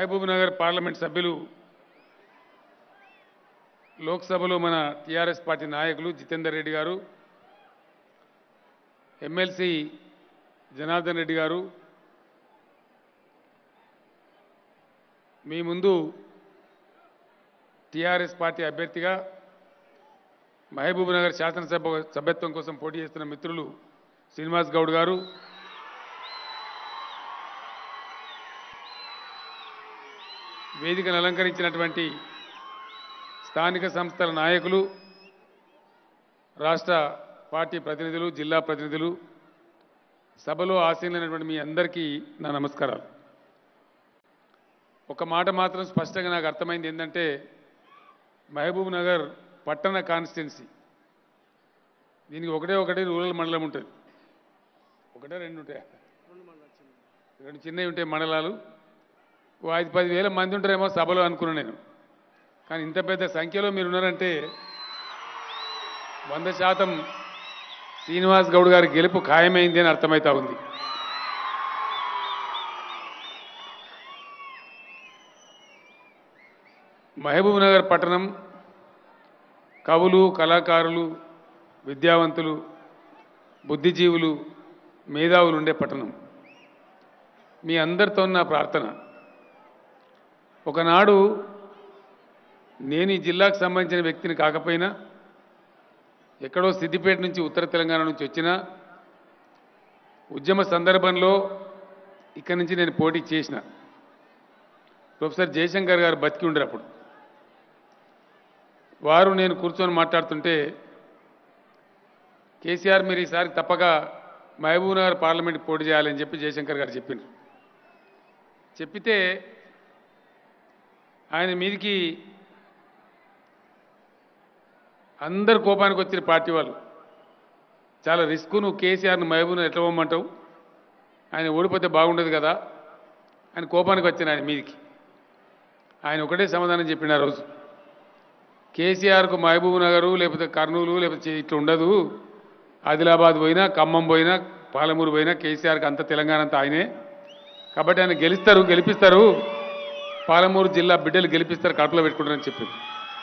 Mahabub Nagar parliament సభ్యులు లోక్సభలో మన టీఆర్ఎస్ పార్టీ నాయకులు జితేందర్ రెడ్డి గారు ఎమ్మెల్సీ జనార్దన్ రెడ్డి గారు మీ ముందు టీఆర్ఎస్ పార్టీ అభ్యర్థిగా మహబూబ్ నగర్ శాసనసభ సభ్యత్వం కోసం పోటీ చేస్తున్న మిత్రులు శ్రీనివాస్ గౌడ్ గారు వేదికను అలంకరించినటువంటి స్థానిక సంస్థల నాయకులు రాష్ట్ర పార్టీ ప్రతినిధులు జిల్లా ప్రతినిధులు సభలో ఆశీనులైనటువంటి మీ అందరికీ నా నమస్కారాలు ఒక మాట మాత్రం స్పష్టంగా నాకు అర్థమైంది ఏంటంటే మహబూబ్ నగర్ పట్టణ కాన్స్టిట్యున్సీ దీనికి ఒకటే ఒకటి రూరల్ మండలం ఉంటుంది ఒకటే రెండు ఉంటాయి రెండు చిన్నవి ఉంటాయి మండలాలు ఓ ఐదు పది వేల మంది ఉంటారేమో సభలో అనుకున్నాను నేను కానీ ఇంత పెద్ద సంఖ్యలో మీరు ఉన్నారంటే వంద శాతం శ్రీనివాస్ గౌడ్ గారి గెలుపు ఖాయమైంది అని అర్థమవుతా ఉంది మహబూబ్ నగర్ పట్టణం కవులు కళాకారులు విద్యావంతులు బుద్ధిజీవులు మేధావులు ఉండే పట్టణం మీ అందరితో నా ప్రార్థన ఒకనాడు నేను ఈ జిల్లాకు సంబంధించిన వ్యక్తిని కాకపోయినా ఎక్కడో సిద్దిపేట నుంచి ఉత్తర తెలంగాణ నుంచి వచ్చిన ఉద్యమ సందర్భంలో ఇక్కడి నుంచి నేను పోటీ చేసిన ప్రొఫెసర్ జయశంకర్ గారు బతికి ఉండరు అప్పుడు వారు నేను కూర్చొని మాట్లాడుతుంటే కేసీఆర్ మీరు ఈసారి తప్పక మహబూబ్ నగర్ పార్లమెంట్ పోటీ చేయాలని చెప్పి జయశంకర్ గారు చెప్పిండ్రు చెప్పితే ఆయన మీదికి అందరు కోపానికి వచ్చిన పార్టీ వాళ్ళు చాలా రిస్క్ నువ్వు కేసీఆర్ను మహబూబ్ను ఎట్లా పోమంటావు ఆయన ఓడిపోతే బాగుండదు కదా ఆయన కోపానికి వచ్చిన ఆయన మీదికి ఆయన ఒకటే సమాధానం చెప్పిన ఆ రోజు కేసీఆర్కు మహబూబ్ నగరు లేకపోతే కర్నూలు లేకపోతే ఇట్లా ఉండదు ఆదిలాబాద్ పోయినా ఖమ్మం పోయినా పాలమూరు పోయినా కేసీఆర్కి అంత తెలంగాణ అంతా ఆయనే కాబట్టి ఆయన గెలుస్తారు గెలిపిస్తారు పాలమూరు జిల్లా బిడ్డలు గెలిపిస్తారు కడుపులో పెట్టుకుంటారని చెప్పింది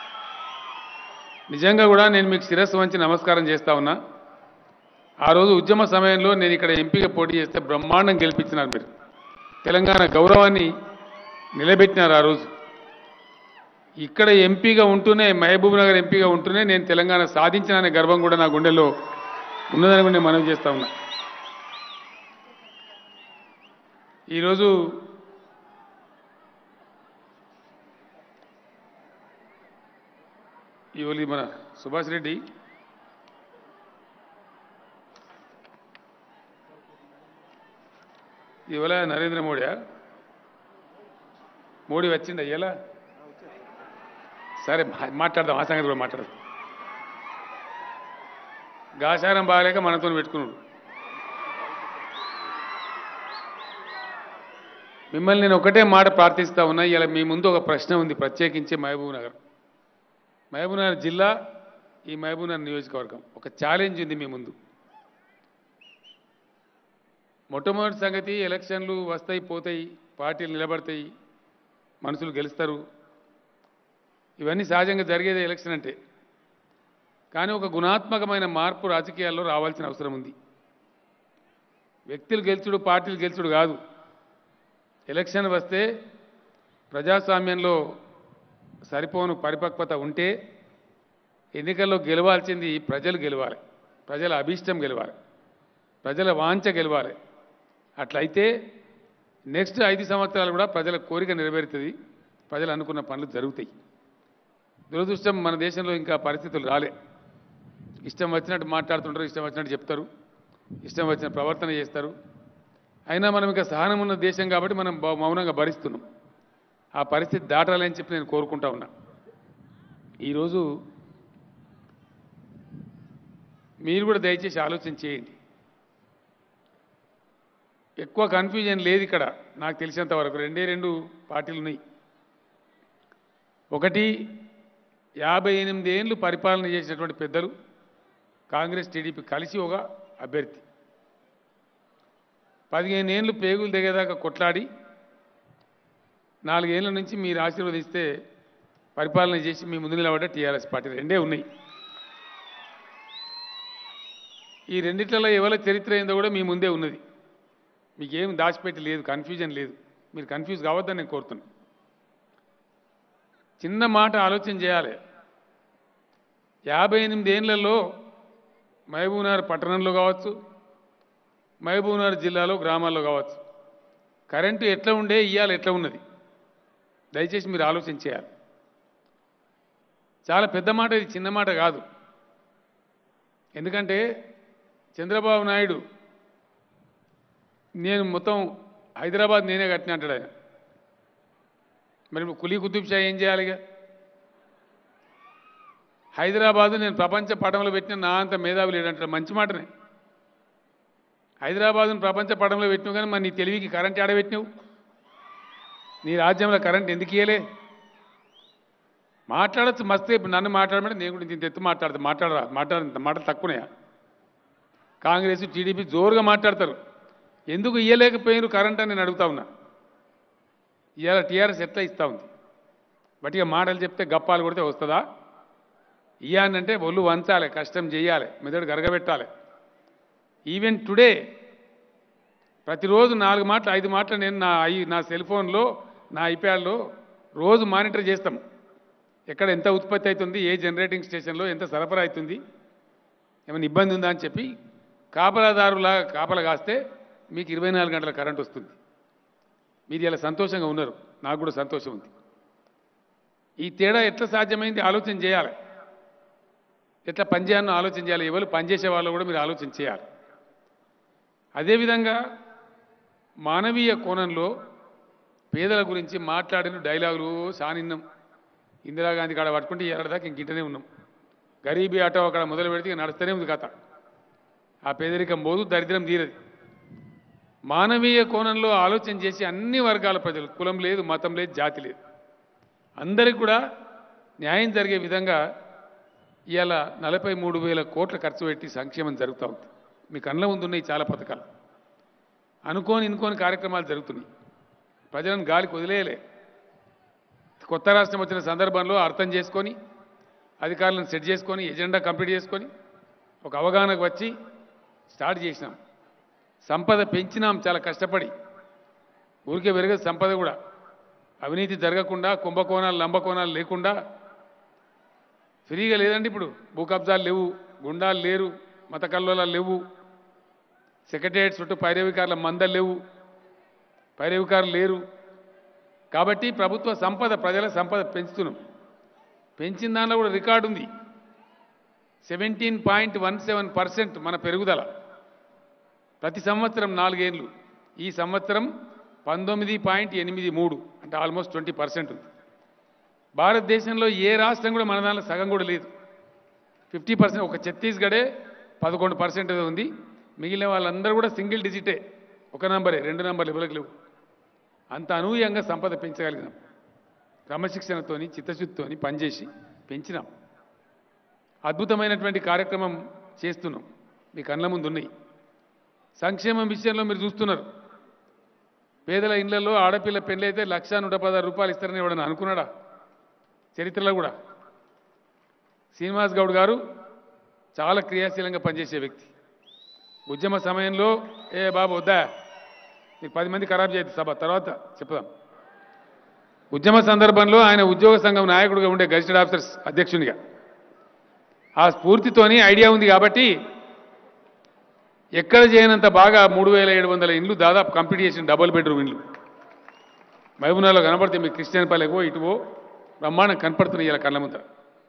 నిజంగా కూడా నేను మీకు శిరస్సు వంచి నమస్కారం చేస్తా ఉన్నా ఆ రోజు ఉద్యమ సమయంలో నేను ఇక్కడ ఎంపీగా పోటీ చేస్తే బ్రహ్మాండం గెలిపించినారు మీరు తెలంగాణ గౌరవాన్ని నిలబెట్టినారు ఆ రోజు ఇక్కడ ఎంపీగా ఉంటూనే మహబూబ్ నగర్ ఎంపీగా ఉంటూనే నేను తెలంగాణ సాధించిన గర్వం కూడా నా గుండెలో ఉన్నదని కూడా నేను మనవి చేస్తా ఉన్నా ఈరోజు ఇవాళ మన సుభాష్ రెడ్డి ఇవాళ నరేంద్ర మోడీయా మోడీ వచ్చిండ ఎలా సరే మా- మాట్లాడదాం ఆ సంగతి కూడా మాట్లాడదాం గాచారం బాగాలేక మనతో పెట్టుకున్నాడు మిమ్మల్ని నేను ఒకటే మాట ప్రార్థిస్తా ఉన్నా ఇలా మీ ముందు ఒక ప్రశ్న ఉంది ప్రత్యేకించి మహబూబ్ నగర్ మహబూబ్ నగర్ జిల్లా ఈ మహబూబ్ నగర్ నియోజకవర్గం ఒక ఛాలెంజ్ ఉంది మీ ముందు మొట్టమొదటి సంగతి ఎలక్షన్లు వస్తాయి పోతాయి పార్టీలు నిలబడతాయి మనుషులు గెలుస్తారు ఇవన్నీ సహజంగా జరిగేది ఎలక్షన్ అంటే కానీ ఒక గుణాత్మకమైన మార్పు రాజకీయాల్లో రావాల్సిన అవసరం ఉంది వ్యక్తులు గెలుచుడు పార్టీలు గెలుచుడు కాదు ఎలక్షన్ వస్తే ప్రజాస్వామ్యంలో సరిపోను పరిపక్వత ఉంటే ఎన్నికల్లో గెలవాల్సింది ప్రజలు గెలవాలి ప్రజల అభీష్టం గెలవాలి ప్రజల వాంఛ గెలవాలి అట్లయితే నెక్స్ట్ ఐదు సంవత్సరాలు కూడా ప్రజల కోరిక నెరవేరుతుంది ప్రజలు అనుకున్న పనులు జరుగుతాయి దురదృష్టం మన దేశంలో ఇంకా పరిస్థితులు రాలే ఇష్టం వచ్చినట్టు మాట్లాడుతుంటారు ఇష్టం వచ్చినట్టు చెప్తారు ఇష్టం వచ్చిన ప్రవర్తన చేస్తారు అయినా మనం ఇంకా సహనం ఉన్న దేశం కాబట్టి మనం బా- మౌనంగా భరిస్తున్నాం ఆ పరిస్థితి దాటాలని చెప్పి నేను కోరుకుంటా ఉన్నా ఈరోజు మీరు కూడా దయచేసి ఆలోచన చేయండి ఎక్కువ కన్ఫ్యూజన్ లేదు ఇక్కడ నాకు తెలిసినంత వరకు రెండే రెండు పార్టీలు ఉన్నాయి ఒకటి యాభై ఎనిమిది ఏళ్ళు పరిపాలన చేసినటువంటి పెద్దలు కాంగ్రెస్ టీడీపీ కలిసి ఒక అభ్యర్థి పదిహేను ఏళ్ళు పేగులు దిగేదాకా కొట్లాడి నాలుగేళ్ల నుంచి మీరు ఆశీర్వదిస్తే పరిపాలన చేసి మీ ముందు నిలబడ్డ టీఆర్ఎస్ పార్టీ రెండే ఉన్నాయి ఈ రెండిట్లలో ఎవరి చరిత్ర ఏందో కూడా మీ ముందే ఉన్నది మీకేం దాచిపెట్టి లేదు కన్ఫ్యూజన్ లేదు మీరు కన్ఫ్యూజ్ కావద్దని నేను కోరుతున్నా చిన్న మాట ఆలోచన చేయాలి యాభై ఎనిమిది ఏళ్లలో మహబూబ్నగర్ పట్టణంలో కావచ్చు మహబూబ్నగర్ జిల్లాలో గ్రామాల్లో కావచ్చు కరెంటు ఎట్లా ఉండే ఇవాళ ఎట్లా ఉన్నది దయచేసి మీరు ఆలోచన చేయాలి చాలా పెద్ద మాట ఇది చిన్న మాట కాదు ఎందుకంటే చంద్రబాబు నాయుడు నేను మొత్తం హైదరాబాద్ నేనే కట్టిన అంటాడు ఆయన మరి ఇప్పుడు కులీ కుతుబ్ షా ఏం చేయాలిగా హైదరాబాదు నేను ప్రపంచ పటంలో పెట్టిన నా అంత మేధావి లేడంటాడు మంచి మాటనే హైదరాబాదును ప్రపంచ పటంలో పెట్టినావు కానీ మరి నీ తెలివికి కరెంట్ ఆడబెట్టినావు నీ రాజ్యంలో కరెంట్ ఎందుకు ఇయ్యలే మాట్లాడచ్చు మస్తే ఇప్పుడు నన్ను మాట్లాడమంటే నేను కూడా ఇంత ఎత్తు మాట్లాడతా మాట్లాడరా మాట్లాడ మాటలు తక్కువనే కాంగ్రెస్ టీడీపీ జోరుగా మాట్లాడతారు ఎందుకు ఇయ్యలేకపోయారు కరెంట్ అని నేను అడుగుతా ఉన్నా ఇవాళ టీఆర్ఎస్ ఎట్లా ఇస్తా ఉంది బట్ ఇక మాటలు చెప్తే గప్పాలు కొడితే వస్తుందా ఇయ్యానంటే ఒళ్ళు వంచాలి కష్టం చేయాలి మెదడు గరగబెట్టాలి ఈవెన్ టుడే ప్రతిరోజు నాలుగు మాటలు ఐదు మాటలు నేను నా ఐ నా సెల్ ఫోన్లో నా ఐప్యాడ్లో రోజు మానిటర్ చేస్తాం ఎక్కడ ఎంత ఉత్పత్తి అవుతుంది ఏ జనరేటింగ్ స్టేషన్లో ఎంత సరఫరా అవుతుంది ఏమైనా ఇబ్బంది ఉందా అని చెప్పి కాపలాదారులా కాపలా కాస్తే మీకు ఇరవై నాలుగు గంటల కరెంట్ వస్తుంది మీరు ఇలా సంతోషంగా ఉన్నారు నాకు కూడా సంతోషం ఉంది ఈ తేడా ఎట్లా సాధ్యమైంది ఆలోచన చేయాలి ఎట్లా పనిచేయాలనో ఆలోచన చేయాలి ఎవరు పనిచేసే వాళ్ళు కూడా మీరు ఆలోచన చేయాలి అదేవిధంగా మానవీయ కోణంలో పేదల గురించి మాట్లాడిన డైలాగులు సానిన్నం ఇందిరాగాంధీ కాడ పట్టుకుంటే ఎరడదాకా ఇంకింటనే ఉన్నాం గరీబీ ఆటో అక్కడ మొదలు పెడితే ఇక నడుస్తూనే ఉంది కథ ఆ పేదరికం పోదు దరిద్రం తీరదు మానవీయ కోణంలో ఆలోచన చేసి అన్ని వర్గాల ప్రజలు కులం లేదు మతం లేదు జాతి లేదు అందరికి కూడా న్యాయం జరిగే విధంగా ఇవాళ నలభై మూడు వేల కోట్ల ఖర్చు పెట్టి సంక్షేమం జరుగుతూ ఉంది మీ కళ్ళ ముందు ఉన్నాయి చాలా పథకాలు అనుకోని ఇనుకోని కార్యక్రమాలు జరుగుతున్నాయి ప్రజలను గాలికి వదిలేయలే కొత్త రాష్ట్రం వచ్చిన సందర్భంలో అర్థం చేసుకొని అధికారులను సెట్ చేసుకొని ఎజెండా కంప్లీట్ చేసుకొని ఒక అవగాహనకు వచ్చి స్టార్ట్ చేసినాం సంపద పెంచినాం చాలా కష్టపడి ఊరికే పెరగదు సంపద కూడా అవినీతి జరగకుండా కుంభకోణాలు లంబకోణాలు లేకుండా ఫ్రీగా లేదండి ఇప్పుడు భూ కబ్జాలు లేవు గుండాలు లేరు మత కల్లోలాలు లేవు సెక్రటేరియట్ చుట్టూ పైరవికారుల మందలు లేవు పైరవికారులు లేరు కాబట్టి ప్రభుత్వ సంపద ప్రజల సంపద పెంచుతున్నాం పెంచిన దానిలో కూడా రికార్డు ఉంది seventeen point one seven percent మన పెరుగుదల ప్రతి సంవత్సరం నాలుగేళ్ళు ఈ సంవత్సరం పంతొమ్మిది పాయింట్ ఎనిమిది మూడు అంటే ఆల్మోస్ట్ ట్వంటీ పర్సెంట్ ఉంది భారతదేశంలో ఏ రాష్ట్రం కూడా మన దానిలో సగం కూడా లేదు ఫిఫ్టీ పర్సెంట్ ఒక ఛత్తీస్గఢే పదకొండు పర్సెంట్ ఉంది మిగిలిన వాళ్ళందరూ కూడా సింగిల్ డిజిటే ఒక నంబరే రెండు నంబర్లు ఎవరికి లేవు అంత అనూహ్యంగా సంపద పెంచగలిగినాం క్రమశిక్షణతోని చిత్తశుద్ధితోని పనిచేసి పెంచినాం అద్భుతమైనటువంటి కార్యక్రమం చేస్తున్నాం మీ కళ్ళ ముందు ఉన్నాయి సంక్షేమం విషయంలో మీరు చూస్తున్నారు పేదల ఇళ్లలో ఆడపిల్ల పెళ్ళైతే లక్ష నూట పదహారు రూపాయలు ఇస్తారని ఎవడన్నా అనుకున్నాడా చరిత్రలో కూడా శ్రీనివాస్ గౌడ్ గారు చాలా క్రియాశీలంగా పనిచేసే వ్యక్తి ఉద్యమ సమయంలో ఏ బాబు వద్దా నీకు పది మంది ఖరాబ్ చేయదు సభ తర్వాత చెప్దాం ఉద్యమ సందర్భంలో ఆయన ఉద్యోగ సంఘం నాయకుడిగా ఉండే గజిస్టెడ్ ఆఫీసర్స్ అధ్యక్షునిగా ఆ స్ఫూర్తితోని ఐడియా ఉంది కాబట్టి ఎక్కడ చేయనంత బాగా మూడు వేల ఏడు వందల ఇండ్లు దాదాపు కంప్లీట్ చేసిన డబుల్ బెడ్రూమ్ ఇండ్లు మహబూబ్నగర్లో కనపడితే మీకు క్రిస్టియన్ పల్లెకో ఇటువో బ్రహ్మాండం కనపడుతున్నాయి ఇలా కళ్ళ ముందర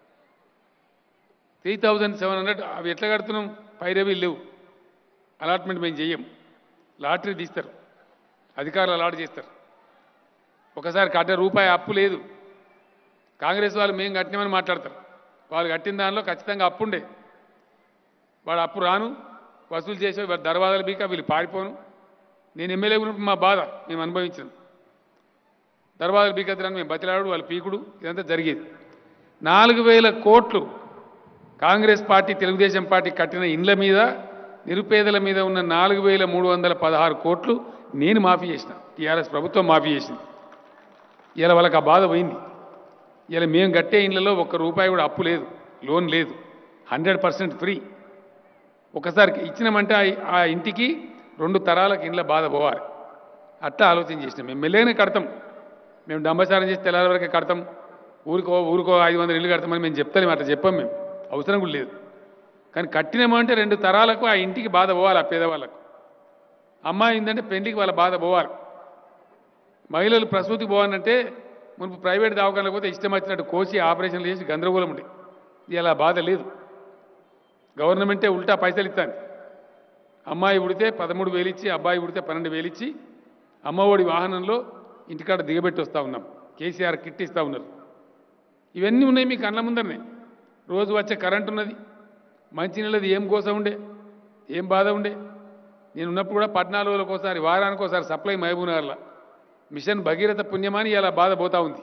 త్రీ థౌజండ్ సెవెన్ హండ్రెడ్ అవి ఎట్లా కడుతున్నాం పైరవి లేవు అలాట్మెంట్ మేము చెయ్యం లాటరీ తీస్తారు అధికారులు అలాట్ చేస్తారు ఒకసారి కట్టే రూపాయి అప్పు లేదు కాంగ్రెస్ వాళ్ళు మేము కట్టినామని మాట్లాడతారు వాళ్ళు కట్టిన దానిలో ఖచ్చితంగా అప్పు ఉండే వాడు అప్పు రాను వసూలు చేసే వాడు దర్వాజాలు బీక వీళ్ళు పారిపోను నేను ఎమ్మెల్యే ఉన్నప్పుడు మా బాధ మేము అనుభవించాం దర్వాజాలు బీకత్తరాని మేము బతిలాడు వాళ్ళు పీకుడు ఇదంతా జరిగేది నాలుగు వేల కోట్లు కాంగ్రెస్ పార్టీ తెలుగుదేశం పార్టీ కట్టిన ఇండ్ల మీద నిరుపేదల మీద ఉన్న నాలుగు వేల మూడు వందల పదహారు కోట్లు నేను మాఫీ చేసిన టీఆర్ఎస్ ప్రభుత్వం మాఫీ చేసింది ఇలా వాళ్ళకి ఆ బాధ పోయింది ఇలా మేము కట్టే ఇళ్ళలో ఒక్క రూపాయి కూడా అప్పు లేదు లోన్ లేదు హండ్రెడ్ పర్సెంట్ ఫ్రీ ఒకసారి ఇచ్చినామంటే ఆ- ఆ ఇంటికి రెండు తరాలకు ఇండ్ల బాధ పోవాలి అట్లా ఆలోచన చేసినాం మేము మెల్లగానే కడతాం మేము డంబసారం చేసి తెల్లారి వరకే కడతాం ఊరికో ఊరికో ఐదు వందల ఇల్లు కడతామని మేము చెప్తాం అట్లా చెప్పాం మేము అవసరం కూడా లేదు కానీ కట్టినామంటే రెండు తరాలకు ఆ ఇంటికి బాధ పోవాలి ఆ పేదవాళ్ళకు అమ్మాయి ఏంటంటే పెళ్లికి వాళ్ళ బాధ పోవాలి మహిళలు ప్రసూతికి పోవాలంటే మునుపు ప్రైవేట్ దవాఖానలకు పోతే ఇష్టం వచ్చినట్టు కోసి ఆపరేషన్లు చేసి గందరగోళం ఉండే ఇలా బాధ లేదు గవర్నమెంటే ఉల్టా పైసలు ఇస్తాను అమ్మాయి ఉడితే పదమూడు వేలు ఇచ్చి అబ్బాయి ఉడితే పన్నెండు వేలు ఇచ్చి అమ్మఒడి వాహనంలో ఇంటికాడ దిగబెట్టి వస్తూ ఉన్నాం కేసీఆర్ కిట్ ఇస్తూ ఉన్నారు ఇవన్నీ ఉన్నాయి మీ కళ్ళ ముందరనే రోజు వచ్చే కరెంట్ ఉన్నది మంచినీళ్ళది ఏం కోసం ఉండే ఏం బాధ ఉండే నేను ఉన్నప్పుడు కూడా పద్నాలుగు రోజులకు ఒకసారి వారానికి ఒకసారి సప్లై మహబూబ్నగర్లో మిషన్ భగీరథ పుణ్యమాని ఇలా బాధ పోతా ఉంది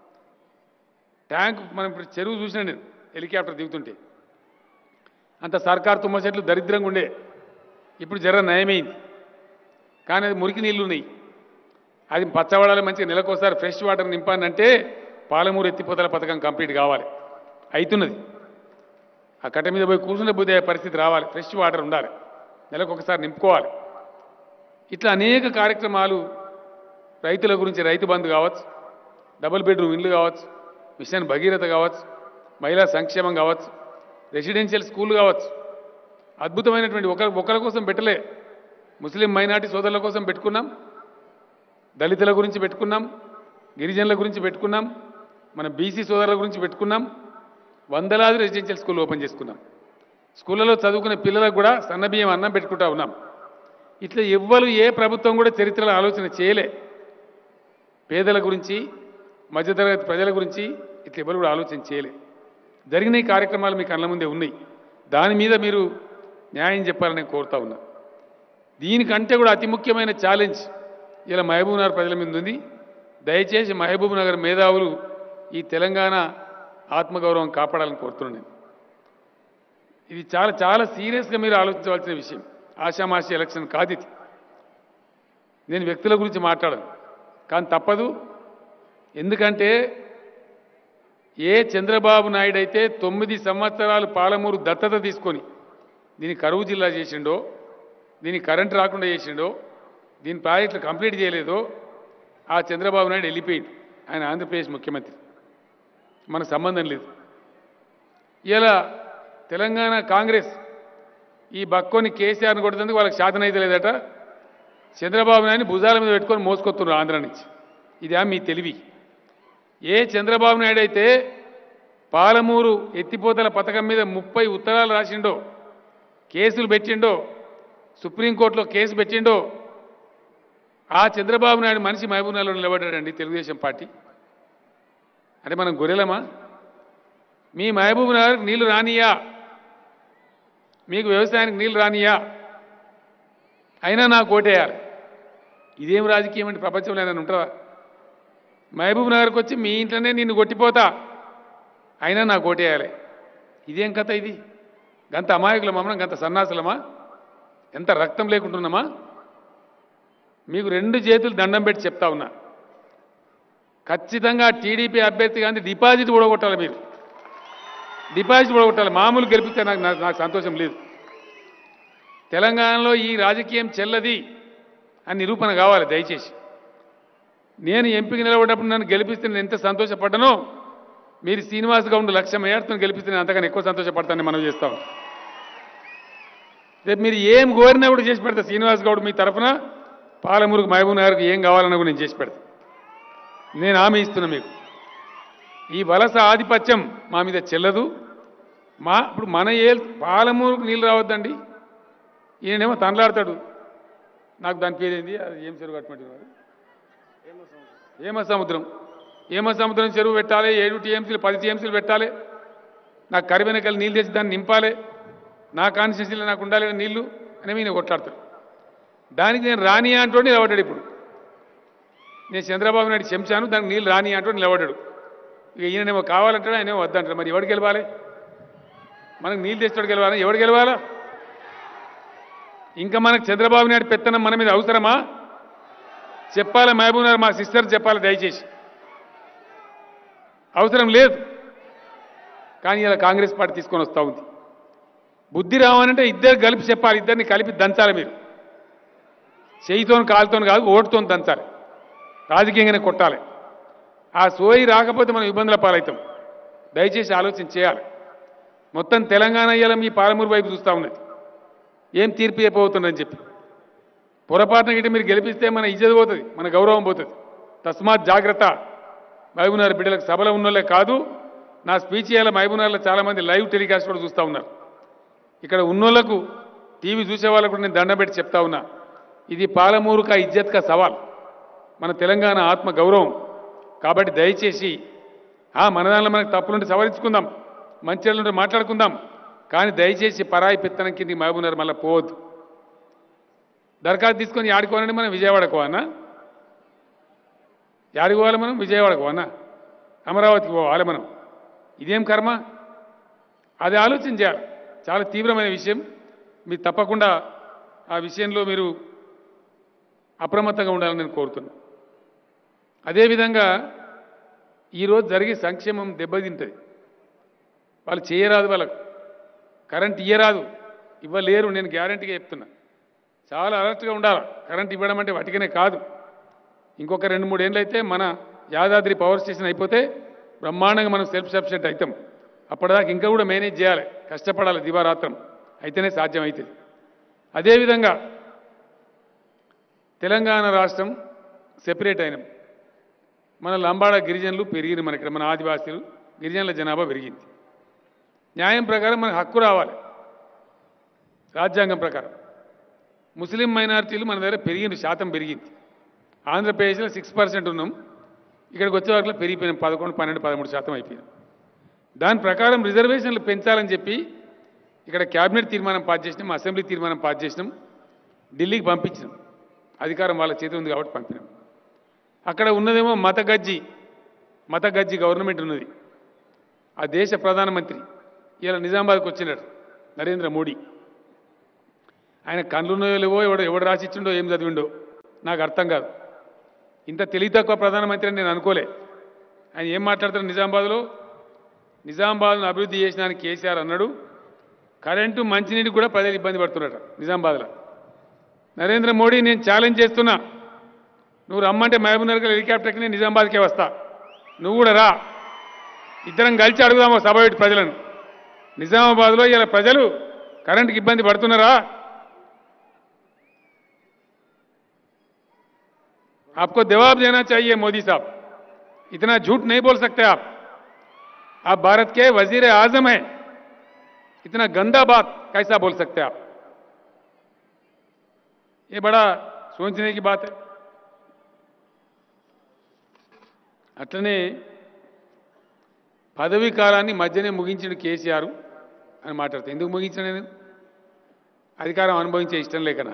ట్యాంక్ మనం ఇప్పుడు చెరువు చూసిన నేను హెలికాప్టర్ దిగుతుంటే అంత సర్కార్ తుమ్మ చెట్లు దరిద్రంగా ఉండే ఇప్పుడు జర నయమైంది కానీ అది మురికి నీళ్లు ఉన్నాయి అది పచ్చవాడాలి మంచిగా నెలకోసారి ఫ్రెష్ వాటర్ నింపానంటే పాలమూరు ఎత్తిపోతల పథకం కంప్లీట్ కావాలి అవుతున్నది ఆ కట్ట మీద పోయి కూర్చునే పోతే పరిస్థితి రావాలి ఫ్రెష్ వాటర్ ఉండాలి నెలకు ఒకసారి నింపుకోవాలి ఇట్లా అనేక కార్యక్రమాలు రైతుల గురించి రైతు బంధు కావచ్చు డబుల్ బెడ్రూమ్ ఇల్లు కావచ్చు మిషన్ భగీరథ కావచ్చు మహిళా సంక్షేమం కావచ్చు రెసిడెన్షియల్ స్కూల్ కావచ్చు అద్భుతమైనటువంటి ఒక ఒకరి కోసం పెట్టలే ముస్లిం మైనార్టీ సోదరుల కోసం పెట్టుకున్నాం దళితుల గురించి పెట్టుకున్నాం గిరిజనుల గురించి పెట్టుకున్నాం మన బీసీ సోదరుల గురించి పెట్టుకున్నాం వందలాది రెసిడెన్షియల్ స్కూల్ ఓపెన్ చేసుకున్నాం స్కూళ్ళలో చదువుకునే పిల్లలకు కూడా సన్నబియ్యం అన్నం పెట్టుకుంటా ఉన్నాం ఇట్లా ఎవ్వరు ఏ ప్రభుత్వం కూడా చరిత్రలో ఆలోచన చేయలే పేదల గురించి మధ్యతరగతి ప్రజల గురించి ఇట్లా ఎవరు కూడా ఆలోచన చేయలే జరిగిన ఈ కార్యక్రమాలు మీ కళ్ళ ముందే ఉన్నాయి దాని మీద మీరు న్యాయం చెప్పాలని నేను కోరుతా ఉన్నా దీనికంటే కూడా అతి ముఖ్యమైన ఛాలెంజ్ ఇలా మహబూబ్ నగర్ ప్రజల మీద ఉంది దయచేసి మహబూబ్ నగర్ మేధావులు ఈ తెలంగాణ ఆత్మగౌరవం కాపాడాలని కోరుతున్నాను నేను ఇది చాలా చాలా సీరియస్గా మీరు ఆలోచించవలసిన విషయం ఆషామాషి ఎలక్షన్ కాదు ఇది నేను వ్యక్తుల గురించి మాట్లాడను కానీ తప్పదు ఎందుకంటే ఏ చంద్రబాబు నాయుడు అయితే తొమ్మిది సంవత్సరాలు పాలమూరు దత్తత తీసుకొని దీన్ని కరువు జిల్లా చేసిండో దీన్ని కరెంట్ రాకుండా చేసిండో దీని ప్రాజెక్టులు కంప్లీట్ చేయలేదో ఆ చంద్రబాబు నాయుడు వెళ్ళిపోయింది ఆయన ఆంధ్రప్రదేశ్ ముఖ్యమంత్రి మనకు సంబంధం లేదు ఇలా తెలంగాణ కాంగ్రెస్ ఈ బక్కోని కేసీఆర్ని కొడుతుంది వాళ్ళకి శాతనైతే లేదట చంద్రబాబు నాయుడిని భుజాల మీద పెట్టుకొని మోసుకొస్తున్నారు ఆంధ్ర నుంచి ఇదే మీ తెలివి ఏ చంద్రబాబు నాయుడు అయితే పాలమూరు ఎత్తిపోతల పథకం మీద ముప్పై ఉత్తరాలు రాసిండో కేసులు పెట్టిండో సుప్రీంకోర్టులో కేసు పెట్టిండో ఆ చంద్రబాబు నాయుడు మనిషి మహబూబ్నగర్లో నిలబడ్డాడండి తెలుగుదేశం పార్టీ అంటే మనం గొర్రెలమా మీ మహబూబ్ నగర్ నీళ్లు రానియా మీకు వ్యవసాయానికి నీళ్లు రానియా అయినా నాకు ఓటేయాలి ఇదేం రాజకీయం అంటే ప్రపంచంలో ఏదైనా ఉంటుందా మహబూబ్ నగర్కి వచ్చి మీ ఇంట్లోనే నిన్ను కొట్టిపోతా అయినా నాకు ఓటేయాలి ఇదేం కథ ఇది గంత అమాయకులమా మనం గంత సన్నాసులమా ఎంత రక్తం లేకుంటున్నామా మీకు రెండు చేతులు దండం పెట్టి చెప్తా ఉన్నా ఖచ్చితంగా టీడీపీ అభ్యర్థి కానీ డిపాజిట్ కూడగొట్టాలి మీరు డిపాజిట్ కూడగొట్టాలి మామూలు గెలిపిస్తే నాకు నాకు నాకు సంతోషం లేదు తెలంగాణలో ఈ రాజకీయం చెల్లది అని నిరూపణ కావాలి దయచేసి నేను ఎంపిక నిలబడినప్పుడు నన్ను గెలిపిస్తే నేను ఎంత సంతోషపడ్డానో మీరు శ్రీనివాస్ గౌడ్ లక్ష మేయర్తో గెలిపిస్తే నేను అంతకన్నా ఎక్కువ సంతోషపడతానని మనం చేస్తాం రేపు మీరు ఏం కోరినా కూడా చేసి పెడతా శ్రీనివాస్ గౌడ్ మీ తరఫున పాలమూరుకు మహబూబ్ నగర్కి ఏం కావాలన్నా కూడా నేను చేసి పెడతా నేను హామీ ఇస్తున్నా మీకు ఈ వలస ఆధిపత్యం మా మీద చెల్లదు మా ఇప్పుడు మన ఏ పాలమూరుకు నీళ్ళు రావద్దండి ఈయనేమో తనలాడతాడు నాకు దాని పేరేంది అది ఏం చెరువు కట్టమంటున్నారు ఏమ సముద్రం ఏమ సముద్రం చెరువు పెట్టాలి ఏడు టీఎంసీలు పది టీఎంసీలు పెట్టాలి నాకు కరివెనకలు నీళ్ళు తెచ్చి దాన్ని నింపాలి నా కాన్స్టిట్యూన్సీలో నాకు ఉండాలి నీళ్లు అని ఈయన కొట్లాడతాడు దానికి నేను రాని అంటూ నిలబడ్డాడు ఇప్పుడు నేను చంద్రబాబు నాయుడు చెంచాను దానికి నీళ్ళు రాని అంటూ నిలబడ్డాడు ఇక ఈయనేమో కావాలంటాడు ఆయనేమో వద్దంటాడు మరి ఎవడు గెలవాలి మనకు నీళ్ళు తెచ్చాడు గెలవాలి ఎవడు గెలవాలా ఇంకా మనకు చంద్రబాబు నాయుడు పెత్తనం మన మీద అవసరమా చెప్పాలి మహబూబ్ నగర్ మా సిస్టర్ చెప్పాలి దయచేసి అవసరం లేదు కానీ ఇలా కాంగ్రెస్ పార్టీ తీసుకొని వస్తూ ఉంది బుద్ధి రావాలంటే ఇద్దరు కలిపి చెప్పాలి ఇద్దరిని కలిపి దంచాలి మీరు చేయితో కాలుతో కాదు ఓటుతో దంచాలి రాజకీయంగానే కొట్టాలి ఆ సోయి రాకపోతే మనం ఇబ్బందుల పాలవుతాం దయచేసి ఆలోచన చేయాలి మొత్తం తెలంగాణ ఇయ్యాల మీ పాలమూరు వైపు చూస్తూ ఉన్నది ఏం తీర్పు అయిపోతుందని చెప్పి పొరపాటున గిట్ట మీరు గెలిపిస్తే మన ఇజ్జత్ పోతుంది మన గౌరవం పోతుంది తస్మాత్ జాగ్రత్త మహబూబ్నగర్ బిడ్డలకు సభలో ఉన్నోళ్ళే కాదు నా స్పీచ్ ఇవాళ మహబూబ్నగర్లో చాలామంది లైవ్ టెలికాస్ట్ కూడా చూస్తూ ఉన్నారు ఇక్కడ ఉన్నోళ్లకు టీవీ చూసే వాళ్ళకు కూడా నేను దండం పెట్టి చెప్తా ఉన్నా ఇది పాలమూరు కా ఇజ్జత్ కా సవాల్ మన తెలంగాణ ఆత్మ గౌరవం కాబట్టి దయచేసి ఆ మన దానిలో మనకు తప్పులుంటే సవరించుకుందాం మంచి ఉంటే మాట్లాడుకుందాం కానీ దయచేసి పరాయి పెత్తనం కింద మహబూబ్నగర్ మళ్ళీ పోవద్దు దరఖాస్తు తీసుకొని ఆడుకోవాలంటే మనం విజయవాడకు అన్నా యాడికి పోవాలి మనం విజయవాడకు అన్నా అమరావతికి పోవాలి మనం ఇదేం కర్మ అది ఆలోచన చేయాలి చాలా తీవ్రమైన విషయం మీరు తప్పకుండా ఆ విషయంలో మీరు అప్రమత్తంగా ఉండాలని నేను కోరుతున్నాను అదేవిధంగా ఈరోజు జరిగే సంక్షేమం దెబ్బతింటుంది వాళ్ళు చేయరాదు వాళ్ళకు కరెంట్ ఇయ్యరాదు ఇవ్వలేరు నేను గ్యారంటీగా చెప్తున్నా చాలా అలర్ట్గా ఉండాలి కరెంట్ ఇవ్వడం అంటే వాటికనే కాదు ఇంకొక రెండు మూడు ఏళ్ళు అయితే మన యాదాద్రి పవర్ స్టేషన్ అయిపోతే బ్రహ్మాండంగా మనం సెల్ఫ్ సఫిషియెంట్ అవుతాం అప్పటిదాకా ఇంకా కూడా మేనేజ్ చేయాలి కష్టపడాలి దివారాత్రం అయితేనే సాధ్యం అవుతుంది అదేవిధంగా తెలంగాణ రాష్ట్రం సెపరేట్ అయినాం మన లంబాడ గిరిజనులు పెరిగింది మన ఇక్కడ మన ఆదివాసీలు గిరిజనుల జనాభా పెరిగింది న్యాయం ప్రకారం మనకు హక్కు రావాలి రాజ్యాంగం ప్రకారం ముస్లిం మైనారిటీలు మన దగ్గర పెరిగింది శాతం పెరిగింది ఆంధ్రప్రదేశ్లో సిక్స్ పర్సెంట్ ఉన్నాం ఇక్కడికి వచ్చే వరకు పెరిగిపోయినాం పదకొండు పన్నెండు పదమూడు శాతం అయిపోయినాం దాని ప్రకారం రిజర్వేషన్లు పెంచాలని చెప్పి ఇక్కడ క్యాబినెట్ తీర్మానం పాస్ చేసినాం అసెంబ్లీ తీర్మానం పాస్ చేసినాం ఢిల్లీకి పంపించినాం అధికారం వాళ్ళ చేతి ఉంది కాబట్టి పంపినాం అక్కడ ఉన్నదేమో మత గజ్జి మత గజ్జి గవర్నమెంట్ ఉన్నది ఆ దేశ ప్రధానమంత్రి ఇలా నిజామాబాద్కి వచ్చినాడు నరేంద్ర మోడీ ఆయన కళ్ళున్నాయో లేవో ఎవడు ఎవడు రాసిచ్చిండో ఏం చదివిండో నాకు అర్థం కాదు ఇంత తెలివి తక్కువ ప్రధానమంత్రి అని నేను అనుకోలే ఆయన ఏం మాట్లాడతారు నిజామాబాద్లో నిజామాబాద్ను అభివృద్ధి చేసినానికి కేసీఆర్ అన్నాడు కరెంటు మంచినీటికి కూడా ప్రజలు ఇబ్బంది పడుతున్నారట నిజామాబాద్లో నరేంద్ర మోడీ నేను ఛాలెంజ్ చేస్తున్నా నువ్వు రమ్మంటే మహబూబ్నగర్ హెలికాప్టర్కి నేను నిజామాబాద్కే వస్తా నువ్వు కూడా రా ఇద్దరం కలిసి అడుగుదాము సభ పెట్టి ప్రజలను నిజామాబాద్లో ఇలా ప్రజలు కరెంటుకి ఇబ్బంది పడుతున్నారా आपको जवाब देना चाहिए मोदी साहब इतना झूठ नहीं बोल सकते आप आप भारत के वजीर आजम हैं इतना गंदा बात कैसा बोल सकते आप ये बड़ा सोचने की बात है అట్లనే పదవీ కాలాన్ని మధ్యనే ముగించిన కేసీఆర్ అని మాట్లాడుతా ఎందుకు ముగించిన నేను అధికారం అనుభవించే ఇష్టం లేకనా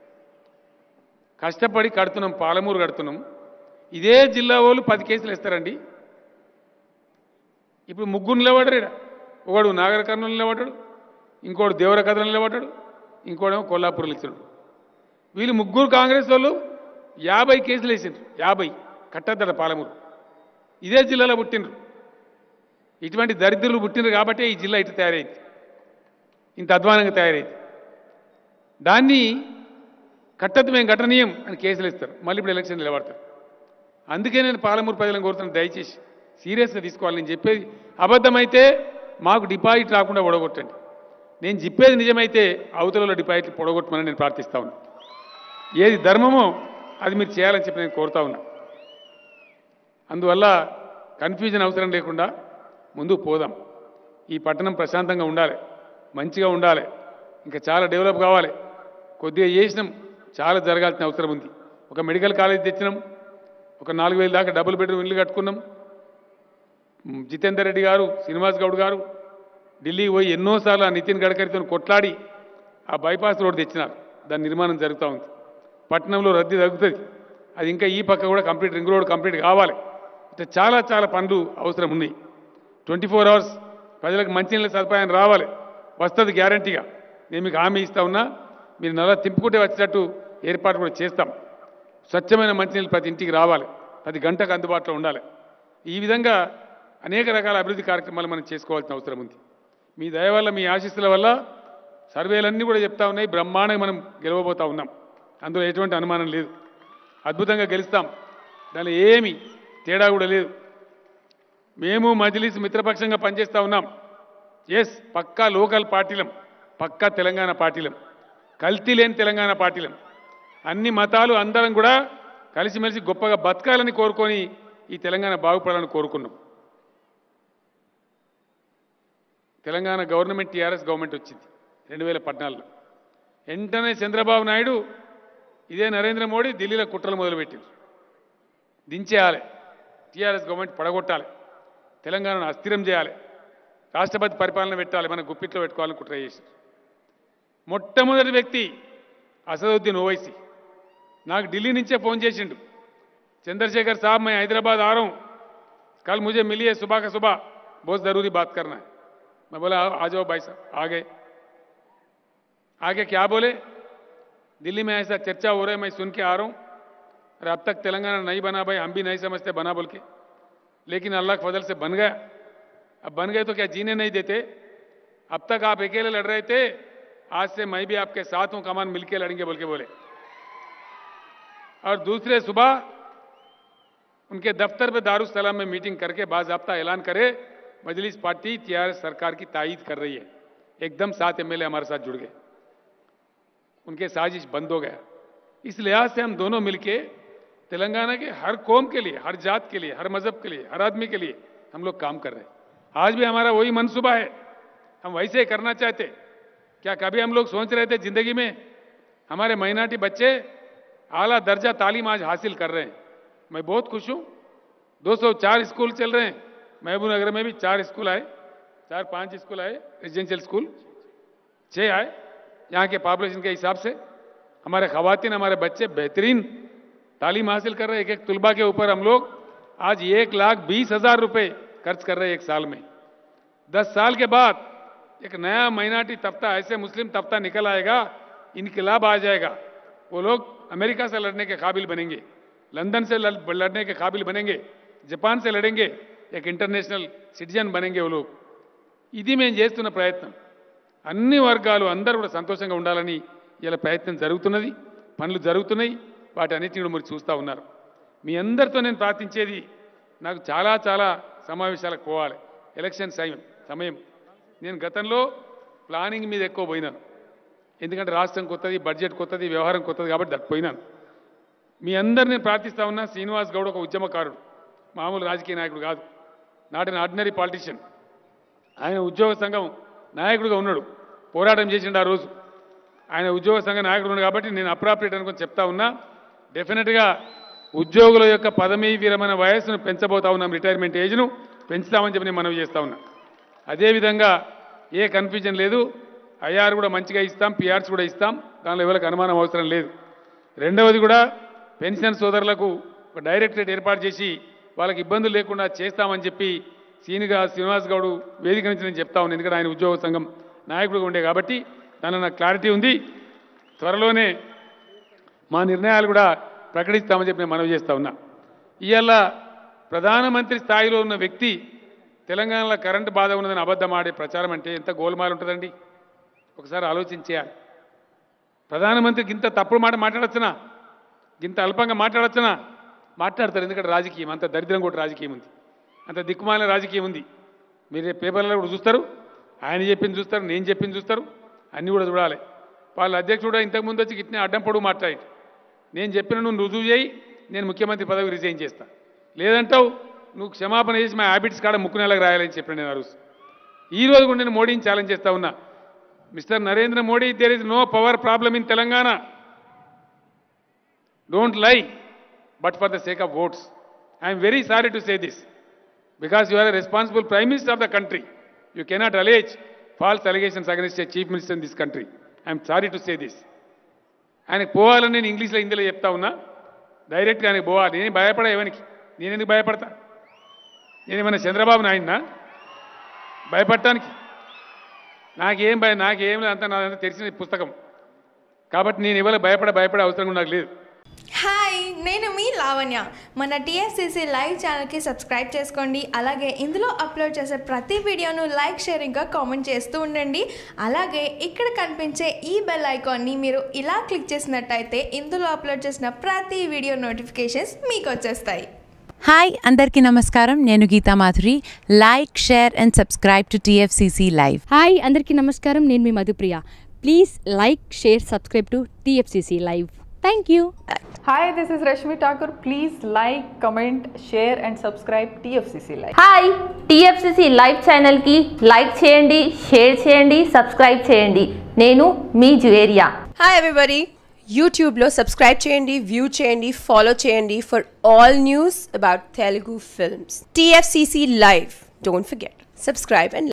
కష్టపడి కడుతున్నాం పాలమూరు కడుతున్నాం ఇదే జిల్లా వాళ్ళు పది కేసులు ఇస్తారండి ఇప్పుడు ముగ్గురు నిలబడరు ఈడ ఒకడు నాగర కర్నూలు నిలబడ్డాడు ఇంకోడు దేవర కథలు నిలబడ్డాడు ఇంకోడేమో కొల్లాపూర్లు ఇచ్చాడు వీళ్ళు ముగ్గురు కాంగ్రెస్ వాళ్ళు యాభై కేసులు వేసిండ్రు యాభై కట్టద్దట పాలమూరు ఇదే జిల్లాలో పుట్టినరు ఇటువంటి దరిద్రులు పుట్టినరు కాబట్టే ఈ జిల్లా ఇటు తయారైంది ఇంత అధ్వానంగా తయారైంది దాన్ని కట్టద్దు మేము కట్టనీయం అని కేసులు ఇస్తారు మళ్ళీ ఇప్పుడు ఎలక్షన్ నిలబడతారు అందుకే నేను పాలమూరు ప్రజలను కోరుతున్నాను దయచేసి సీరియస్గా తీసుకోవాలి నేను చెప్పేది అబద్ధమైతే మాకు డిపాజిట్ రాకుండా ఒడగొట్టండి నేను చెప్పేది నిజమైతే అవతలలో డిపాజిట్లు పొడగొట్టమని నేను ప్రార్థిస్తా ఉన్నా ఏది ధర్మమో అది మీరు చేయాలని చెప్పి నేను కోరుతా ఉన్నా అందువల్ల కన్ఫ్యూజన్ అవసరం లేకుండా ముందుకు పోదాం ఈ పట్టణం ప్రశాంతంగా ఉండాలి మంచిగా ఉండాలి ఇంకా చాలా డెవలప్ కావాలి కొద్దిగా చేసినాం చాలా జరగాల్సిన అవసరం ఉంది ఒక మెడికల్ కాలేజ్ తెచ్చినాం ఒక నాలుగు వేల దాకా డబుల్ బెడ్రూమ్ ఇల్లు కట్టుకున్నాం మ్, జితేందర్ రెడ్డి గారు శ్రీనివాస్ గౌడ్ గారు ఢిల్లీకి పోయి ఎన్నోసార్లు ఆ నితిన్ గడ్కరీతో కొట్లాడి ఆ బైపాస్ రోడ్ తెచ్చినారు దాని నిర్మాణం జరుగుతూ ఉంది పట్టణంలో రద్దీ తగ్గుతుంది అది ఇంకా ఈ పక్క కూడా కంప్లీట్ రింగ్ రోడ్ కంప్లీట్ కావాలి ఇట్లా చాలా చాలా పనులు అవసరం ఉన్నాయి ట్వంటీ ఫోర్ అవర్స్ ప్రజలకు మంచినీళ్ళ సదుపాయం రావాలి వస్తుంది గ్యారంటీగా నేను మీకు హామీ ఇస్తా ఉన్నా మీరు నల్ల తింపుకుంటే వచ్చేటట్టు ఏర్పాటు కూడా చేస్తాం స్వచ్ఛమైన మంచినీళ్ళు ప్రతి ఇంటికి రావాలి ప్రతి గంటకు అందుబాటులో ఉండాలి ఈ విధంగా అనేక రకాల అభివృద్ధి కార్యక్రమాలు మనం చేసుకోవాల్సిన అవసరం ఉంది మీ దయ వల్ల మీ ఆశీస్సుల వల్ల సర్వేలన్నీ కూడా చెప్తా ఉన్నాయి బ్రహ్మాండంగా మనం గెలవబోతా ఉన్నాం అందులో ఎటువంటి అనుమానం లేదు అద్భుతంగా గెలుస్తాం దానిలో ఏమి తేడా కూడా లేదు మేము మజిలీస్ మిత్రపక్షంగా పనిచేస్తూ ఉన్నాం ఎస్ పక్కా లోకల్ పార్టీలం పక్కా తెలంగాణ పార్టీలం కల్తీ లేని తెలంగాణ పార్టీలం అన్ని మతాలు అందరం కూడా కలిసిమెలిసి గొప్పగా బతకాలని కోరుకొని ఈ తెలంగాణ బాగుపడాలని కోరుకున్నాం తెలంగాణ గవర్నమెంట్ టీఆర్ఎస్ గవర్నమెంట్ వచ్చింది రెండు వేల పద్నాలుగులో వెంటనే చంద్రబాబు నాయుడు ఇదే నరేంద్ర మోడీ ఢిల్లీలో కుట్రలు మొదలుపెట్టింది దించేయాలి టీఆర్ఎస్ గవర్నమెంట్ పడగొట్టాలి తెలంగాణను అస్థిరం చేయాలి రాష్ట్రపతి పరిపాలన పెట్టాలి మన గుప్పిట్లో పెట్టుకోవాలని కుట్ర చేసి మొట్టమొదటి వ్యక్తి అసదుద్దీన్ ఓవైసీ నాకు ఢిల్లీ నుంచే ఫోన్ చేసిండు चंद्रशेखर साहब मैं हैदराबाद आ रहा हूँ कल मुझे मिलिए सुबह का सुबह बहुत ज़रूरी बात करना है मैं बोला आ जाओ भाई साहब आ गए आगे क्या बोले दिल्ली में ऐसा चर्चा हो रहा है मैं सुन के आ रहा हूँ अरे अब तक तेलंगाना नहीं बना भाई हम भी नहीं समझते बना बोल के लेकिन अल्लाह के फजल से बन गया अब बन गए तो क्या जीने नहीं देते अब तक आप अकेले लड़ रहे थे आज से मैं भी आपके साथ हूं कमान मिलके लड़ेंगे बोल के बोले और दूसरे सुबह उनके दफ्तर पे दारुसलाम में मीटिंग करके बाजाबता ऐलान करे मजलिस पार्टी टीआरएस सरकार की तायद कर रही है एकदम सात एमएलए हमारे साथ जुड़ गए उनके साजिश बंद हो गया इस लिहाज से हम दोनों मिलके तेलंगाना के हर कौम के लिए हर जात के लिए हर मजहब के लिए हर आदमी के लिए हम लोग काम कर रहे हैं आज भी हमारा वही मनसूबा है हम वैसे ही करना चाहते क्या कभी हम लोग सोच रहे थे जिंदगी में हमारे माइनॉरिटी बच्चे आला दर्जा तालीम आज हासिल कर रहे हैं मैं बहुत खुश हूं 204 स्कूल चल रहे हैं महबूब नगर में भी चार स्कूल आए चार पांच स्कूल आए रेजिडेंशियल स्कूल छः आए यहाँ के पॉपुलेशन के हिसाब से हमारे खवातीन हमारे बच्चे बेहतरीन तालीम हासिल कर रहे हैं एक एक तुलबा के ऊपर हम लोग आज एक लाख बीस हजार रुपये खर्च कर रहे हैं एक साल में दस साल के बाद एक नया माइनॉरिटी तबका ऐसे मुस्लिम तबका निकल आएगा इनकलाब आ जाएगा वो लोग अमेरिका से लड़ने के काबिल बनेंगे लंदन से लड़- लड़ने के काबिल बनेंगे जापान से लड़ेंगे एक इंटरनेशनल సిటిజన్ బనేంగే वो लोग ఇది మేము చేస్తున్న ప్రయత్నం అన్ని వర్గాలు అందరూ కూడా సంతోషంగా ఉండాలని ఇలా ప్రయత్నం జరుగుతున్నది పనులు జరుగుతున్నాయి వాటి అన్నిటిని కూడా మీరు చూస్తూ ఉన్నారు మీ అందరితో నేను ప్రార్థించేది నాకు చాలా చాలా సమావేశాలకు పోవాలి ఎలక్షన్ సమయం సమయం నేను గతంలో ప్లానింగ్ మీద ఎక్కువ పోయినాను ఎందుకంటే రాష్ట్రం కొత్తది బడ్జెట్ కొత్తది వ్యవహారం కొత్తది కాబట్టి దానికి పోయినాను మీ అందరినీ ప్రార్థిస్తా ఉన్నా శ్రీనివాస్ గౌడ్ ఒక ఉద్యమకారుడు మామూలు రాజకీయ నాయకుడు కాదు నాట్ అన్ ఆర్డినరీ పాలిటిషియన్ ఆయన ఉద్యోగ సంఘం నాయకుడిగా ఉన్నాడు పోరాటం చేసిండు ఆ రోజు ఆయన ఉద్యోగ సంఘ నాయకుడు ఉన్నాడు కాబట్టి నేను అప్రాప్రియేట్ అనుకుని చెప్తా ఉన్నా డెఫినెట్గా ఉద్యోగుల యొక్క పదవీ విరమణ వయస్సును పెంచబోతా ఉన్నాం రిటైర్మెంట్ ఏజ్ను పెంచుతామని చెప్పి నేను మనవి చేస్తా ఉన్నా అదేవిధంగా ఏ కన్ఫ్యూజన్ లేదు ఐఆర్ కూడా మంచిగా ఇస్తాం పిఆర్స్ కూడా ఇస్తాం దానిలో ఎవరికి అనుమానం అవసరం లేదు రెండవది కూడా పెన్షన్ సోదరులకు ఒక డైరెక్టరేట్ ఏర్పాటు చేసి వాళ్ళకి ఇబ్బందులు లేకుండా చేస్తామని చెప్పి సీనిగా శ్రీనివాస్ గౌడ్ వేదిక నుంచి నేను చెప్తా ఉన్నాను ఎందుకంటే ఆయన ఉద్యోగ సంఘం నాయకుడిగా ఉండే కాబట్టి దానిలో నాకు క్లారిటీ ఉంది త్వరలోనే మా నిర్ణయాలు కూడా ప్రకటిస్తామని చెప్పి నేను మనవి చేస్తా ఉన్నా ఇవాళ ప్రధానమంత్రి స్థాయిలో ఉన్న వ్యక్తి తెలంగాణలో కరెంటు బాధ ఉన్నదని అబద్ధం ఆడే ప్రచారం అంటే ఎంత గోల్మాల్ ఉంటుందండి ఒకసారి ఆలోచించేయాలి ప్రధానమంత్రికి ఇంత తప్పుడు మాట మాట్లాడచ్చునా ఇంత అల్పంగా మాట్లాడచ్చునా మాట్లాడతారు ఎందుకంటే రాజకీయం అంత దరిద్రం కూడా రాజకీయం ఉంది అంత దిక్కుమాలిన రాజకీయం ఉంది మీరు రేపు పేపర్లలో కూడా చూస్తారు ఆయన చెప్పింది చూస్తారు నేను చెప్పింది చూస్తారు అన్నీ కూడా చూడాలి వాళ్ళ అధ్యక్షుడు కూడా ఇంతకుముందు వచ్చి ఇట్నే అడ్డం పొడుగు మాట్లాడి నేను చెప్పిన నువ్వు రుజువు చేయి నేను ముఖ్యమంత్రి పదవి రిజైన్ చేస్తా లేదంటావు నువ్వు క్షమాపణ చేసి మా హ్యాబిట్స్ కాడ ముక్కు నెలకు రాయాలని చెప్పిన నేను ఆ రోజు ఈ రోజు కూడా నేను మోడీని ఛాలెంజ్ చేస్తా ఉన్నా mister Narendra Modi there is no power problem in Telangana don't lie but for the sake of votes I'm very sorry to say this because you are a responsible prime minister of the country. You cannot allege false allegations against a chief minister in this country. I am sorry to say this. ఆయనకు పోవాలని నేను ఇంగ్లీష్లో హిందీలో చెప్తా ఉన్నా డైరెక్ట్గా ఆయనకు పోవాలి నేను భయపడా ఎవరికి నేను ఎందుకు భయపడతా నేనేమన్నా చంద్రబాబు నాయన్నా భయపడటానికి నాకేం భయం నాకేం లేదు అంతా నాదంతా తెలిసిన పుస్తకం కాబట్టి నేను ఇవాళ భయపడ భయపడే అవసరం కూడా నాకు లేదు హాయ్ హాయ్ నేను మీ లావణ్య మన టీఎస్సీసీ లైవ్ ఛానల్కి సబ్స్క్రైబ్ చేసుకోండి అలాగే ఇందులో అప్లోడ్ చేసే ప్రతి వీడియోను లైక్ షేర్ ఇంకా కామెంట్ చేస్తూ ఉండండి అలాగే ఇక్కడ కనిపించే ఈ బెల్ ఐకాన్ని మీరు ఇలా క్లిక్ చేసినట్టయితే ఇందులో అప్లోడ్ చేసిన ప్రతి వీడియో నోటిఫికేషన్స్ మీకు వచ్చేస్తాయి హాయ్ అందరికీ నమస్కారం నేను Geetha Madhuri like share and subscribe to TFCC live hi అందరికీ నమస్కారం నేను మీ Madhupriya please like share subscribe to TFCC live thank you Hi, this is Rashmi Thakur. Please like, comment, share, and subscribe TFCC Live. Hi TFCC live ఛానల్కి like చేయండి share చేయండి subscribe చేయండి నేను మీ జువేరియా హాయ్ ఎవ్రీబడి యూట్యూబ్లో సబ్స్క్రైబ్ చేయండి view చేయండి follow చేయండి for all news about Telugu films TFCC live don't forget subscribe and